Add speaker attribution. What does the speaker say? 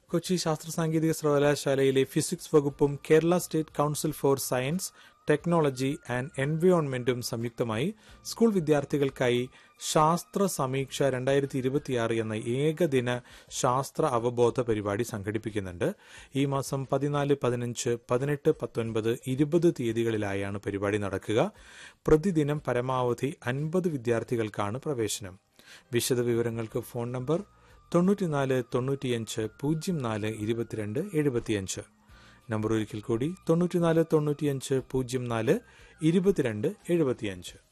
Speaker 1: കൊച്ചി ശാസ്ത്ര സാങ്കേതിക സർവകലാശാലയിലെ ഫിസിക്സ് വകുപ്പും Kerala state council for science technology and എൻവയോൺമെന്റും സംയുക്തമായി സ്കൂൾ വിദ്യാർത്ഥികൾക്കായി ശാസ്ത്ര സമീക്ഷ രണ്ടായിരത്തി ഇരുപത്തിയാറ് എന്ന ഏകദിന ശാസ്ത്ര അവബോധ പരിപാടി സംഘടിപ്പിക്കുന്നുണ്ട് ഈ മാസം പതിനാല് പതിനഞ്ച് പതിനെട്ട് പത്തൊൻപത് ഇരുപത് തീയതികളിലായാണ് പരിപാടി നടക്കുക പ്രതിദിനം പരമാവധി അൻപത് വിദ്യാർത്ഥികൾക്കാണ് പ്രവേശനം വിശദവിവരങ്ങൾക്ക് ഫോൺ നമ്പർ തൊണ്ണൂറ്റിനാല് തൊണ്ണൂറ്റിയഞ്ച് പൂജ്യം നാല് ഇരുപത്തിരണ്ട് എഴുപത്തിയഞ്ച് നമ്പർ ഒരിക്കൽ കൂടി തൊണ്ണൂറ്റിനാല് തൊണ്ണൂറ്റിയഞ്ച് പൂജ്യം നാല് ഇരുപത്തിരണ്ട് എഴുപത്തിയഞ്ച്